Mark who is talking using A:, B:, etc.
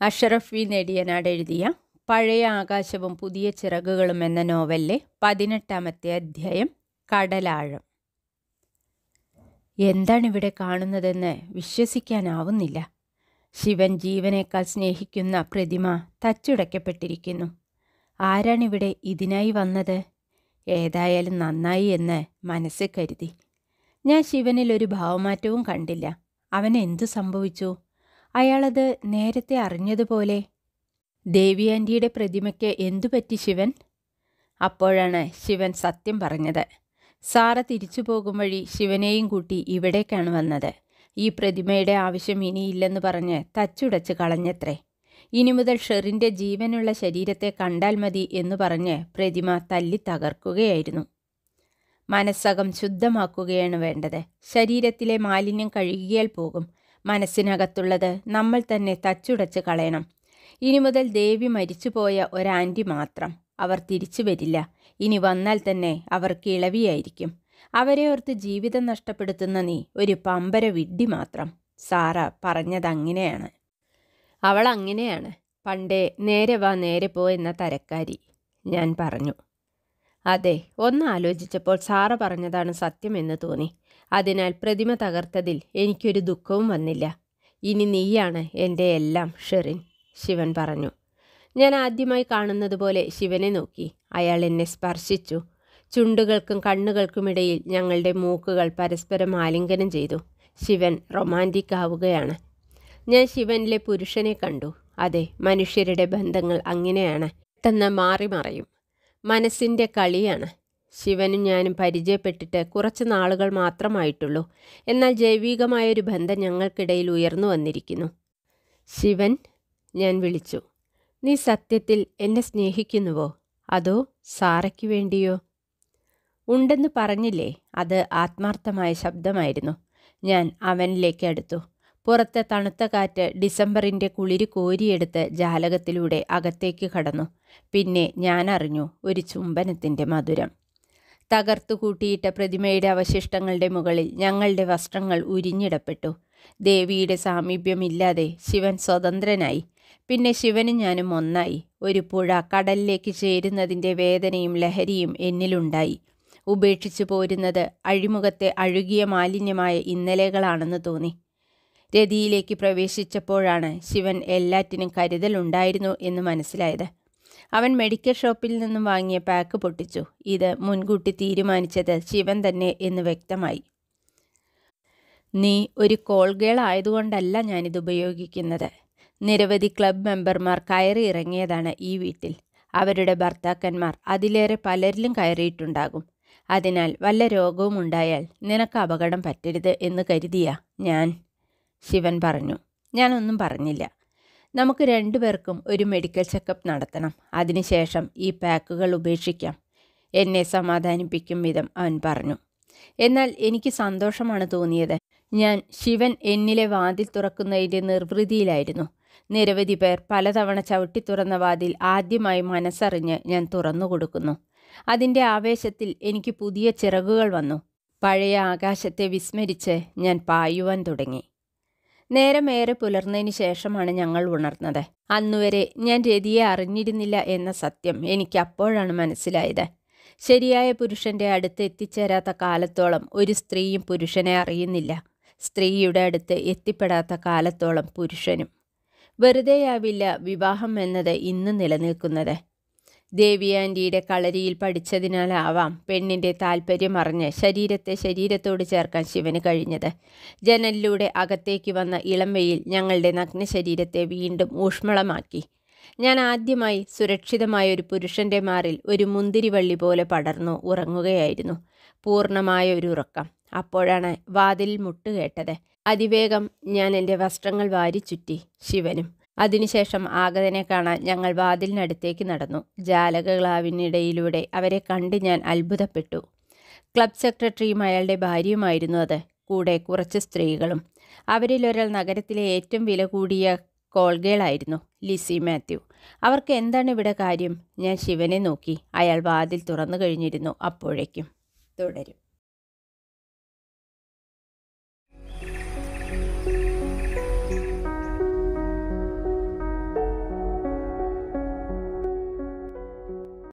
A: Ashraf V നെടിയനാട് എഴുതിയ പഴയ ആകാശവും പുതിയ ചിറകുകളും എന്ന നോവലിലെ പതിനെട്ടാമത്തെ അധ്യായം കടലാഴം എന്താണിവിടെ കാണുന്നതെന്ന് വിശ്വസിക്കാനാവുന്നില്ല ശിവൻ ജീവനേക്കാൾ സ്നേഹിക്കുന്ന പ്രതിമ തച്ചുടയ്ക്കപ്പെട്ടിരിക്കുന്നു ആരാണിവിടെ ഇതിനായി വന്നത് ഏതായാലും നന്നായി എന്ന് മനസ്സിൽ കരുതി ഞാൻ ശിവനിൽ ഒരു ഭാവമാറ്റവും കണ്ടില്ല അവൻ എന്തു സംഭവിച്ചു അയാളത് നേരത്തെ അറിഞ്ഞതുപോലെ ദേവി ആൻറ്റിയുടെ പ്രതിമയ്ക്ക് എന്തു പറ്റി ശിവൻ അപ്പോഴാണ് ശിവൻ സത്യം പറഞ്ഞത് സാറ തിരിച്ചു പോകും വഴി ശിവനെയും കൂട്ടി ഇവിടേക്കാണ് വന്നത് ഈ പ്രതിമയുടെ ആവശ്യം ഇനിയില്ലെന്ന് പറഞ്ഞ് തച്ചുടച്ച് കളഞ്ഞത്രേ ഇനി മുതൽ ഷെറിൻ്റെ ജീവനുള്ള ശരീരത്തെ കണ്ടാൽ മതി എന്ന് പറഞ്ഞ് പ്രതിമ തല്ലി തകർക്കുകയായിരുന്നു മനസ്സകം ശുദ്ധമാക്കുകയാണ് വേണ്ടത് ശരീരത്തിലെ മാലിന്യം കഴുകിയാൽ പോകും മനസ്സിനകത്തുള്ളത് നമ്മൾ തന്നെ തച്ചുടച്ച് കളയണം ഇനി മുതൽ ദേവി മരിച്ചുപോയ ഒരാൻറ്റി മാത്രം അവർ തിരിച്ചു വരില്ല ഇനി വന്നാൽ തന്നെ അവർക്ക് ഇളവിയായിരിക്കും അവരെ ഓർത്ത് ജീവിതം നഷ്ടപ്പെടുത്തുന്ന നീ ഒരു പമ്പര വിഡ്ഢി മാത്രം സാറ പറഞ്ഞതങ്ങനെയാണ് അവൾ അങ്ങനെയാണ് പണ്ടേ നേരെ വാ നേരെ പോ എന്ന തരക്കാരി ഞാൻ പറഞ്ഞു അതെ ഒന്ന് ആലോചിച്ചപ്പോൾ സാറ പറഞ്ഞതാണ് സത്യമെന്ന് തോന്നി അതിനാൽ പ്രതിമ തകർത്തതിൽ എനിക്കൊരു ദുഃഖവും വന്നില്ല ഇനി നീയാണ് എൻ്റെ എല്ലാം ഷെറിൻ ശിവൻ പറഞ്ഞു ഞാൻ ആദ്യമായി കാണുന്നത് പോലെ ശിവനെ നോക്കി അയാൾ എന്നെ സ്പർശിച്ചു ചുണ്ടുകൾക്കും കണ്ണുകൾക്കുമിടയിൽ ഞങ്ങളുടെ മൂക്കുകൾ പരസ്പരം ആലിംഗനം ചെയ്തു ശിവൻ റൊമാൻറ്റിക് ആവുകയാണ് ഞാൻ ശിവനിലെ പുരുഷനെ കണ്ടു അതെ മനുഷ്യരുടെ ബന്ധങ്ങൾ അങ്ങനെയാണ് പെട്ടെന്ന് മാറി മറയും മനസ്സിൻ്റെ കളിയാണ് ശിവനും ഞാനും പരിചയപ്പെട്ടിട്ട് കുറച്ച് നാളുകൾ മാത്രമായിട്ടുള്ളൂ എന്നാൽ ജൈവികമായൊരു ബന്ധം ഞങ്ങൾക്കിടയിൽ ഉയർന്നു വന്നിരിക്കുന്നു ശിവൻ ഞാൻ വിളിച്ചു നീ സത്യത്തിൽ എന്നെ സ്നേഹിക്കുന്നുവോ അതോ സാറയ്ക്ക് വേണ്ടിയോ ഉണ്ടെന്ന് പറഞ്ഞില്ലേ അത് ആത്മാർത്ഥമായ ശബ്ദമായിരുന്നു ഞാൻ അവനിലേക്ക് അടുത്തു പുറത്തെ തണുത്ത കാറ്റ് ഡിസംബറിൻ്റെ കുളിര് കോരിയെടുത്ത് ജാലകത്തിലൂടെ അകത്തേക്ക് കടന്നു പിന്നെ ഞാൻ അറിഞ്ഞു ഒരു ചുംബനത്തിൻ്റെ മധുരം തകർത്തു കൂട്ടിയിട്ട പ്രതിമയുടെ അവശിഷ്ടങ്ങളുടെ മുകളിൽ ഞങ്ങളുടെ വസ്ത്രങ്ങൾ ഉരിഞ്ഞിടപ്പെട്ടു ദേവിയുടെ സാമീപ്യമില്ലാതെ ശിവൻ സ്വതന്ത്രനായി പിന്നെ ശിവനും ഞാനും ഒന്നായി ഒരു പുഴ കടലിലേക്ക് ചേരുന്നതിൻ്റെ വേദനയും ലഹരിയും എന്നിലുണ്ടായി ഉപേക്ഷിച്ചു പോരുന്നത് അഴിമുഖത്തെ അഴുകിയ മാലിന്യമായ ഇന്നലെകളാണെന്ന് തോന്നി രതിയിലേക്ക് പ്രവേശിച്ചപ്പോഴാണ് ശിവൻ എല്ലാറ്റിനും കരുതലുണ്ടായിരുന്നു എന്ന് മനസ്സിലായത് അവൻ മെഡിക്കൽ ഷോപ്പിൽ നിന്നും വാങ്ങിയ പാക്ക് പൊട്ടിച്ചു ഇത് മുൻകൂട്ടി തീരുമാനിച്ചത് ശിവൻ തന്നെ എന്ന് വ്യക്തമായി നീ ഒരു കോൾ ഗേൾ ആയതുകൊണ്ടല്ല ഞാനിത് ഉപയോഗിക്കുന്നത് നിരവധി ക്ലബ് മെമ്പർമാർ കയറി ഇറങ്ങിയതാണ് ഈ വീട്ടിൽ അവരുടെ ഭർത്താക്കന്മാർ അതിലേറെ പലരിലും കയറിയിട്ടുണ്ടാകും അതിനാൽ വല്ല രോഗവും ഉണ്ടായാൽ നിനക്ക് അപകടം പറ്റരുത് എന്ന് കരുതിയ ഞാൻ ശിവൻ പറഞ്ഞു ഞാനൊന്നും പറഞ്ഞില്ല നമുക്ക് രണ്ടുപേർക്കും ഒരു മെഡിക്കൽ ചെക്കപ്പ് നടത്തണം അതിനുശേഷം ഈ പാക്കുകൾ ഉപേക്ഷിക്കാം എന്നെ സമാധാനിപ്പിക്കും വിധം അവൻ പറഞ്ഞു എന്നാൽ എനിക്ക് സന്തോഷമാണ് തോന്നിയത് ഞാൻ ശിവൻ എന്നിലെ വാതിൽ തുറക്കുന്നതിൻ്റെ നിർവൃതിയിലായിരുന്നു നിരവധി പേർ പലതവണ ചവിട്ടി തുറന്ന വാതിൽ ആദ്യമായി മനസ്സറിഞ്ഞ് ഞാൻ തുറന്നു കൊടുക്കുന്നു അതിൻ്റെ ആവേശത്തിൽ എനിക്ക് പുതിയ ചിറകുകൾ വന്നു പഴയ ആകാശത്തെ വിസ്മരിച്ച് ഞാൻ പായുവാൻ തുടങ്ങി നേരമേറെ പുലർന്നതിന് ശേഷമാണ് ഞങ്ങൾ ഉണർന്നത് അന്നുവരെ ഞാൻ രതിയെ അറിഞ്ഞിരുന്നില്ല എന്ന സത്യം എനിക്ക് അപ്പോഴാണ് മനസ്സിലായത് ശരിയായ പുരുഷന്റെ അടുത്ത് എത്തിച്ചേരാത്ത കാലത്തോളം ഒരു സ്ത്രീയും പുരുഷനെ അറിയുന്നില്ല സ്ത്രീയുടെ അടുത്ത് എത്തിപ്പെടാത്ത കാലത്തോളം പുരുഷനും വെറുതെയാവില്ല വിവാഹം എന്നത് ഇന്ന് നിലനിൽക്കുന്നത് ദേവിയാൻറ്റിയുടെ കളരിയിൽ പഠിച്ചതിനാലാവാം പെണ്ണിൻ്റെ താല്പര്യം അറിഞ്ഞ് ശരീരത്തെ ശരീരത്തോട് ചേർക്കാൻ ശിവന് കഴിഞ്ഞത് ജനലിലൂടെ അകത്തേക്ക് വന്ന ഇളം വെയിൽ ഞങ്ങളുടെ നഗ്ന ശരീരത്തെ വീണ്ടും ഊഷ്മളമാക്കി ഞാൻ ആദ്യമായി സുരക്ഷിതമായ ഒരു പുരുഷൻ്റെ മാറിൽ ഒരു മുന്തിരിവള്ളി പോലെ പടർന്നു ഉറങ്ങുകയായിരുന്നു പൂർണ്ണമായ ഒരു ഉറക്കം അപ്പോഴാണ് വാതിലിൽ മുട്ടുകേട്ടത് അതിവേഗം ഞാൻ എൻ്റെ വസ്ത്രങ്ങൾ വാരി ചുറ്റി ശിവനും അതിനുശേഷം ആഗതനെ കാണാൻ ഞങ്ങൾ വാതിലിനടുത്തേക്ക് നടന്നു ജാലകഗ്ലാവിനിടയിലൂടെ അവരെ കണ്ട് ഞാൻ അത്ഭുതപ്പെട്ടു ക്ലബ് സെക്രട്ടറിയും അയാളുടെ ഭാര്യയുമായിരുന്നു അത് കൂടെ കുറച്ച് സ്ത്രീകളും അവരിലൊരാൾ നഗരത്തിലെ ഏറ്റവും വില കൂടിയ കോൾഗേളായിരുന്നു ലിസി മാത്യു അവർക്ക് എന്താണ് ഇവിടെ കാര്യം ഞാൻ ശിവനെ നോക്കി അയാൾ വാതിൽ തുറന്നു കഴിഞ്ഞിരുന്നു അപ്പോഴേക്കും തുടരും